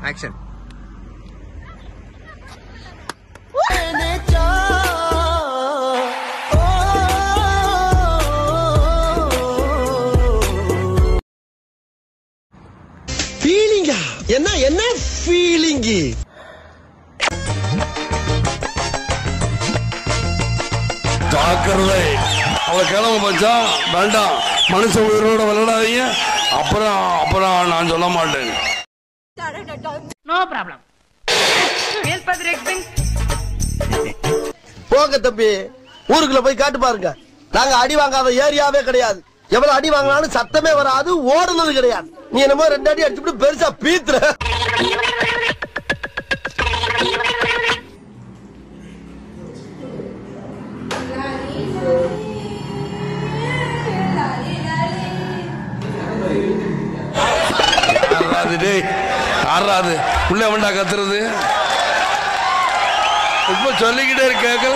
Action ஃபீலிங்கா என்ன என்ன feeling ஜாக்கிரதை அவளை கிளம்ப பச்சா வேண்டாம் மனுஷ உயிரோட விளையாடாதீங்க அப்புறம் அப்புறம் நான் சொல்ல மாட்டேன் No problem. Help us directing. போங்க தம்பி ஊருக்குள்ள போய் காட்டு பாருங்க நாங்க அடி வாங்காத ஏரியாவே கிடையாது எவ்வளவு அடி வாங்கினாலும் சத்தமே வராது ஓடுனது கிடையாது நீ என்னமோ ரெண்டு அடி அடிச்சுட்டு பெருசா பீத்துற யாராது டேய் யாராது உள்ள வேண்டா கத்துறது இப்ப சொல்லிக்கிட்டே இருக்கு கேட்கல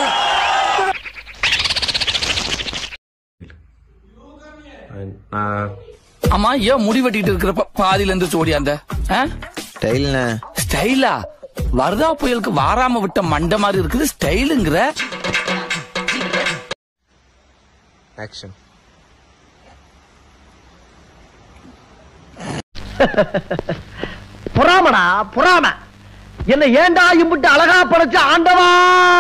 ஆமா ஏன் முடி வெட்டிட்டு இருக்கிறப்ப பாதியில இருந்து ஓடியாந்த ஸ்டைல்ண்ணே ஸ்டைலா வரதா புயலுக்கு வாராம விட்ட மண்டை மாதிரி இருக்குது ஸ்டைலுங்கிற ஆக்ஷன் புறாமடா புறாம என்ன ஏண்டா இம்புட்டு அழகா படைச்ச ஆண்டவா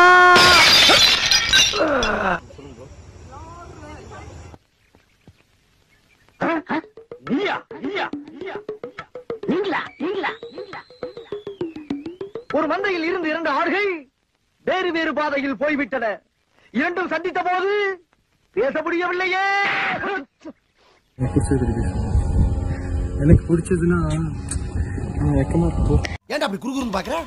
ஒரு மந்தையில் இருந்து இரண்டு ஆடுகள் வேறு வேறு பாதையில் போய்விட்டன இரண்டும் சந்தித்த போது பேச முடியவில்லையே எனக்கு பிடிச்சதுன்னா வெக்கமா போ ஏன்டா அப்படி குறுகுறுன்னு பாக்குற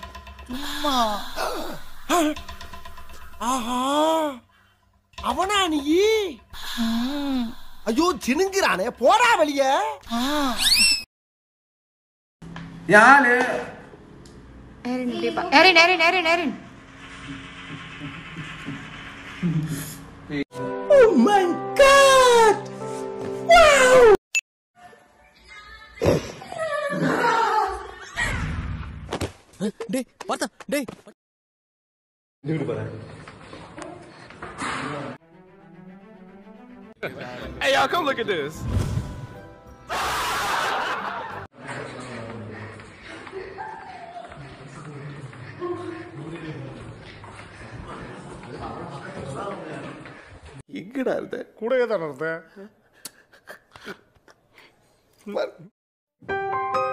ஆஹா அவனா நீ ஐயோ சினுங்கிறானே போடா வெளிய Erin, Erin, Erin, Erin. Oh my god! டேய் பார்த்தா டேய் Hey, y'all, come look at this. எங்கடா இருந்த கூடவே தானே இருந்தேன்